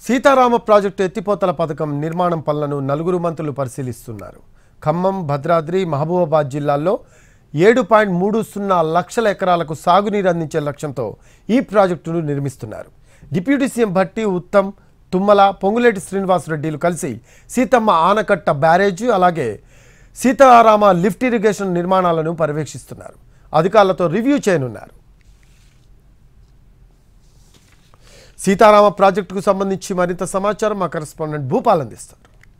Sitarama project ఎత్తిపోతల పథకం నిర్మాణం పనులను నలుగురు మంత్రులు పరిశీలిస్తున్నారు ఖమ్మం భద్రాద్రి మహబూబాబాద్ జిల్లాల్లో ఏడు పాయింట్ మూడు సున్నా లక్షల ఎకరాలకు సాగునీరు అందించే లక్ష్యంతో ఈ ప్రాజెక్టును నిర్మిస్తున్నారు డిప్యూటీ సీఎం భట్టి ఉత్తమ్ తుమ్మల పొంగులేటి శ్రీనివాసరెడ్డిలు కలిసి సీతమ్మ ఆనకట్ట బ్యారేజ్ అలాగే సీతారామ లిఫ్ట్ ఇరిగేషన్ నిర్మాణాలను పర్యవేక్షిస్తున్నారు అధికారులతో రివ్యూ చేయనున్నారు సీతారామ ప్రాజెక్టుకు సంబంధించి మరింత సమాచారం మా కరెస్పాండెంట్ భూపాల్ అందిస్తారు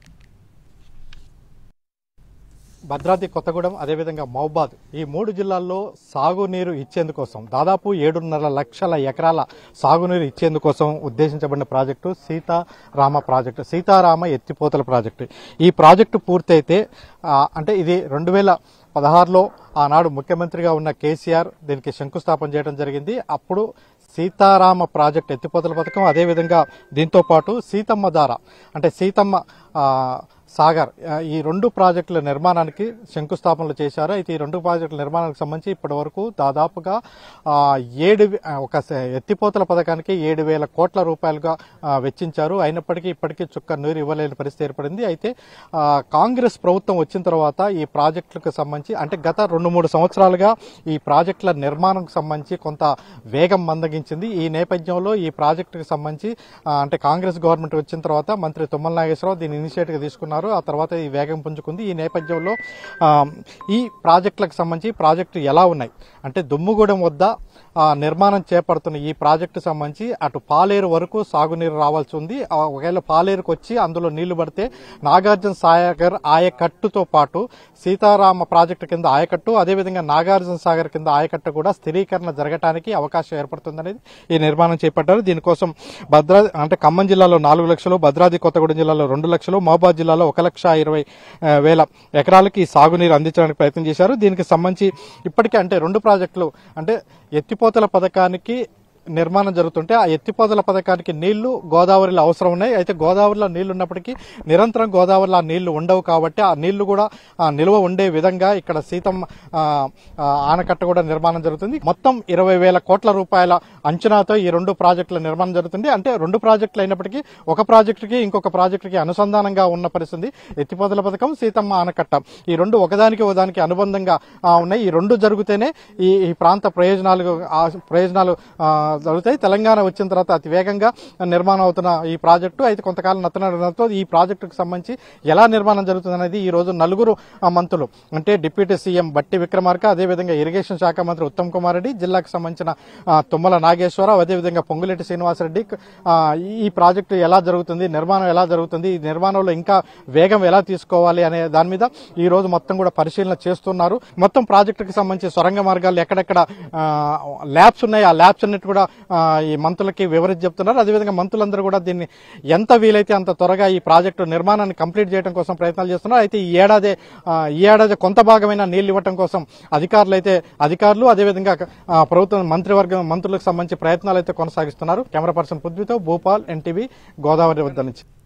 భద్రాద్రి కొత్తగూడెం అదేవిధంగా మహబాద్ ఈ మూడు జిల్లాల్లో సాగునీరు ఇచ్చేందుకోసం దాదాపు ఏడున్నర లక్షల ఎకరాల సాగునీరు ఇచ్చేందుకోసం ఉద్దేశించబడిన ప్రాజెక్టు సీతారామ ప్రాజెక్టు సీతారామ ఎత్తిపోతల ప్రాజెక్టు ఈ ప్రాజెక్టు పూర్తయితే ఆ, అంటే ఇది రెండు వేల పదహారులో ఆనాడు ముఖ్యమంత్రిగా ఉన్న కేసీఆర్ దీనికి శంకుస్థాపన చేయడం జరిగింది అప్పుడు సీతారామ ప్రాజెక్ట్ ఎత్తిపోతల పథకం అదేవిధంగా దీంతో పాటు సీతమ్మ దార అంటే సీతమ్మ ఆ, సాగర్ ఆ, ఈ రెండు ప్రాజెక్టుల నిర్మాణానికి శంకుస్థాపనలు చేశారు అయితే ఈ రెండు ప్రాజెక్టుల నిర్మాణానికి సంబంధించి ఇప్పటి వరకు దాదాపుగా ఆ, ఏడు వే- ఆ, ఒక స- ఎత్తిపోతల పథకానికి ఏడు వేల కోట్ల రూపాయలుగా ఆ, వెచ్చించారు అయినప్పటికీ ఇప్పటికీ చుక్క నీరు ఇవ్వలేని పరిస్థితి ఏర్పడింది అయితే ఆ, కాంగ్రెస్ ప్రభుత్వం వచ్చిన తర్వాత ఈ ప్రాజెక్టులకు సంబంధించి అంటే గత రెండు మూడు సంవత్సరాలుగా ఈ ప్రాజెక్టుల నిర్మాణంకు సంబంధించి కొంత వేగం మందగించింది ఈ నేపథ్యంలో ఈ ప్రాజెక్టుకు సంబంధించి ఆ, అంటే కాంగ్రెస్ గవర్నమెంట్ వచ్చిన తర్వాత మంత్రి తుమ్మల నాగేశ్వరరావు దీన్ని ఇనిషియేటివ్ తీసుకున్నారు ఆ తర్వాత ఈ వేగం పుంజుకుంది ఈ నేపథ్యంలో ఆ, ఈ ప్రాజెక్టులకు సంబంధించి ప్రాజెక్టు ఎలా ఉన్నాయి అంటే దుమ్ముగూడెం వద్ద ఆ, నిర్మాణం చేపడుతున్న ఈ ప్రాజెక్టు సంబంధించి అటు పాలేరు వరకు సాగునీరు రావాల్సి ఉంది ఆ, ఒకవేళ పాలేరుకు వచ్చి అందులో నీళ్లు పడితే నాగార్జున సాగర్ ఆయకట్టుతో పాటు సీతారామ ప్రాజెక్టు కింద ఆయకట్టు అదేవిధంగా నాగార్జున సాగర్ కింద ఆయకట్టు కూడా స్థిరీకరణ జరగటానికి అవకాశం ఏర్పడుతుందనేది ఈ నిర్మాణం చేపట్టారు దీనికోసం భద్రా అంటే ఖమ్మం జిల్లాలో నాలుగు లక్షలు భద్రాద్రి కొత్తగూడెం జిల్లాలో రెండు లక్షలు మహబాద్ జిల్లాలో ఒక లక్ష ఇరవై ఆ, వేల ఎకరాలకి ఈ సాగునీరు అందించడానికి ప్రయత్నం చేశారు దీనికి సంబంధించి ఇప్పటికే అంటే రెండు ప్రాజెక్టులు అంటే ఎత్తిపోతల పథకానికి నిర్మాణం జరుగుతుంటే ఆ ఎత్తిపోతల పథకానికి నీళ్లు గోదావరిలో అవసరం ఉన్నాయి అయితే గోదావరిలో నీళ్లు ఉన్నప్పటికీ నిరంతరం గోదావరిలో ఆ నీళ్లు ఉండవు కాబట్టి ఆ నీళ్లు కూడా ఆ, నిల్వ ఉండే విధంగా ఇక్కడ సీతమ్మ ఆ, ఆ, ఆనకట్ట కూడా నిర్మాణం జరుగుతుంది మొత్తం ఇరవై వేల కోట్ల రూపాయల అంచనాతో ఈ రెండు ప్రాజెక్టుల నిర్మాణం జరుగుతుంది అంటే రెండు ప్రాజెక్టులు అయినప్పటికీ ఒక ప్రాజెక్టుకి ఇంకొక ప్రాజెక్టుకి అనుసంధానంగా ఉన్న పరిస్థితి ఎత్తిపోతల పథకం సీతమ్మ ఆనకట్ట ఈ రెండు ఒకదానికి ఒకదానికి అనుబంధంగా ఆ, ఉన్నాయి ఈ రెండు జరిగితేనే ఈ ఈ ప్రాంత ప్రయోజనాలు ఆ, ప్రయోజనాలు ఆ, జరుగుతాయి తెలంగాణ వచ్చిన తర్వాత అతి వేగంగా నిర్మాణం అవుతున్న ఈ ప్రాజెక్టు అయితే కొంతకాలం నత్తనడంతో ఈ ప్రాజెక్టుకు సంబంధించి ఎలా నిర్మాణం జరుగుతుంది అనేది ఈ రోజు నలుగురు ఆ, మంత్రులు అంటే డిప్యూటీ సీఎం బట్టి విక్రమార్క అదేవిధంగా ఇరిగేషన్ శాఖ మంత్రి ఉత్తమ్ కుమార్ రెడ్డి జిల్లాకు సంబంధించిన ఆ, తుమ్మల నాగేశ్వరరావు అదేవిధంగా పొంగులేటి శ్రీనివాసరెడ్డి ఆ, ఈ ప్రాజెక్టు ఎలా జరుగుతుంది నిర్మాణం ఎలా జరుగుతుంది ఈ నిర్మాణంలో ఇంకా వేగం ఎలా తీసుకోవాలి అనే దాని మీద ఈ రోజు మొత్తం కూడా పరిశీలన చేస్తున్నారు మొత్తం ప్రాజెక్టుకి సంబంధించి సొరంగ మార్గాలు ఎక్కడెక్కడ ల్యాబ్స్ ఉన్నాయి ఆ ల్యాబ్స్ అన్నిటి కూడా ఆ, ఈ మంత్రులకి వివరించి చెప్తున్నారు అదేవిధంగా మంత్రులందరూ కూడా దీన్ని ఎంత వీలైతే అంత త్వరగా ఈ ప్రాజెక్టు నిర్మాణాన్ని కంప్లీట్ చేయడం కోసం ప్రయత్నాలు చేస్తున్నారు అయితే ఈ ఏడాది ఆ, ఈ ఏడాది కొంత భాగమైన నీళ్లు ఇవ్వడం కోసం అధికారులు అయితే అధికారులు అదేవిధంగా ఆ, ప్రభుత్వం మంత్రివర్గం మంత్రులకు సంబంధించి ప్రయత్నాలు అయితే కొనసాగిస్తున్నారు కెమెరా పర్సన్ పృథ్వీతో భూపాల్ ఎన్టీవీ గోదావరి వద్ద నుంచి